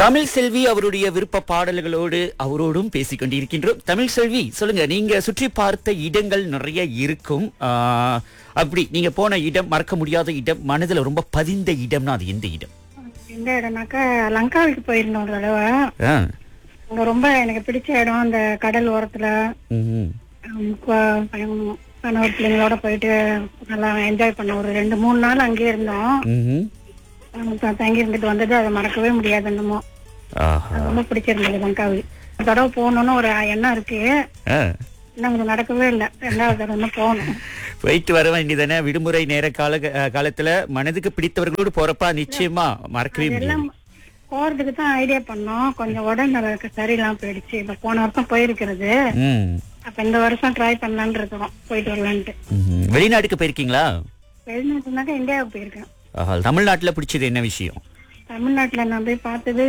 தமிழ் செல்வி அவருடைய விருப்ப பாடல்களோடு அவரோடும் பேசிக் கொண்டிருக்கின்றோம் தமிழ் செல்வி சொல்லுங்க நீங்க சுற்றி பார்த்த இடங்கள் நிறைய இருக்கும் ஆஹ், அப்படி நீங்க போன இடம் மறக்க முடியாத இடம் மனதுல ரொம்ப பதிந்த இடம்னா அது எந்த இடம் எந்த இடம்னாக்கா லங்காவுக்கு போயிருந்தோம் ஒரு தடவை ஆ. அங்க ரொம்ப எனக்கு பிடிச்ச இடம் அந்த கடல் ஓரத்துல ம்ஹும். ஹம், கொ- பையன் கணவர் பிள்ளைங்களோட போயிட்டு நல்லா என்ஜாய் பண்ணோம் ஒரு ரெண்டு மூணு நாள் அங்கேயே இருந்தோம் ம்ஹும். ஹம், த- தங்கி இருந்துட்டு வந்தது அதை மறக்கவே முடியாது என்னமோ ஆஹா. அது ரொம்ப பிடிச்சிருந்தது லங்காவி ஒரு தடவை போகணும்னு ஒரு எண்ணம் இருக்கு ஆ. இன்னும் கொஞ்சம் நடக்கவே இல்லை ரெண்டாவது தடவை இன்னும் போகணும் போயிட்டு வர வேண்டியதானே விடுமுறை நேர கால அஹ், காலத்துல மனதுக்கு பிடித்தவர்களோடு போறப்பா நிச்சயமா மறக்கவே எல்லாம் முடியாது போறதுக்கு தான் ஐடியா பண்ணோம் கொஞ்சம் உடல்நல சரியில்லாம போயிடுச்சு இப்ப போன வருஷம் போயிருக்கிறது ம். அப்ப இந்த வருஷம் ட்ரை பண்ணலான்னு இருக்கிறோம் போயிட்டு வரலான்ட்டு ம்ஹும். வெளிநாட்டுக்கு போயிருக்கீங்களா வெளிநாட்டுனாக்கா இந்தியாவுக்கு போயிருக்கேன் ஆஹா. தமிழ்நாட்டுல பிடிச்சது என்ன விஷயம் தமிழ்நாட்டுல நான் போய் பார்த்தது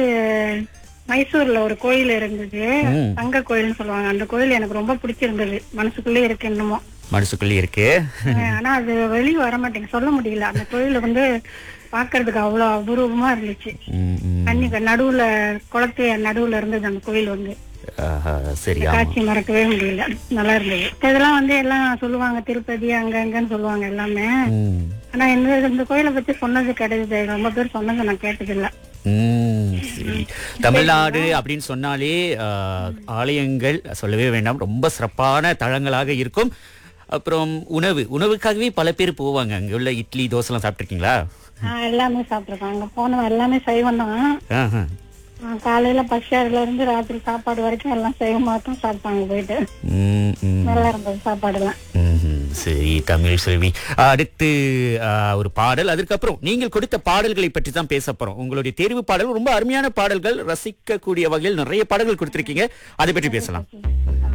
மைசூர்ல ஒரு கோயில் இருந்தது ம். தங்க கோயில்னு சொல்லுவாங்க அந்த கோயில் எனக்கு ரொம்ப பிடிச்சிருந்தது மனசுக்குள்ளே இருக்கு இன்னமும் மனசுக்குள்ளே இருக்கு அஹ் ஆனா அது வெளியே வர மாட்டேங்க சொல்ல முடியல அந்த கோயில் வந்து பாக்குறதுக்கு அவ்வளவு அபூர்வமா இருந்துச்சு ம், ம். தண்ணி நடுவுல குளத்து நடுவுல இருந்தது அந்த கோயில் வந்து ஆஹா, சரி ஆமா காட்சி மறக்கவே முடியல நல்லா இருந்தது இதெல்லாம் வந்து எல்லாம் சொல்லுவாங்க திருப்பதி அங்க அங்கன்னு சொல்லுவாங்க எல்லாமே ம். ஆனா இந்த இந்த கோயிலை பத்தி சொன்னது கிடையாது ரொம்ப பேர் சொன்னது நான் கேட்டது இல்ல ம், சரி. தமிழ்நாடு அப்படின்னு சொன்னாலே ஆஹ், ஆலயங்கள் சொல்லவே வேண்டாம் ரொம்ப சிறப்பான தளங்களாக இருக்கும் அப்புறம் உணவு உணவுக்காகவே பல பேர் போவாங்க அங்க உள்ள இட்லி தோசை எல்லாம் சாப்பிட்டுருக்கீங்களா ஆஹ் எல்லாமே சாப்பிட்டுருக்கோம் அங்க போனோம் எல்லாமே சைவம் தான் ஆஹா. ஆஹ் காலையில பசியாறுல இருந்து ராத்திரி சாப்பாடு வரைக்கும் எல்லாம் சைவமா தான் சாப்பிட்டாங்க போயிட்டு ம், ம். நல்லா இருந்தது சாப்பாடு எல்லாம் ம்ஹும். சரி தமிழ் செல்வி அடுத்து ஆஹ், ஒரு பாடல் அதற்கப்புறம் நீங்கள் கொடுத்த பாடல்களை பற்றி தான் பேச போறோம் உங்களுடைய தேர்வு பாடல் ரொம்ப அருமையான பாடல்கள் ரசிக்கக்கூடிய வகையில் நிறைய பாடல்கள் கொடுத்திருக்கீங்க அதை பற்றி பேசலாம்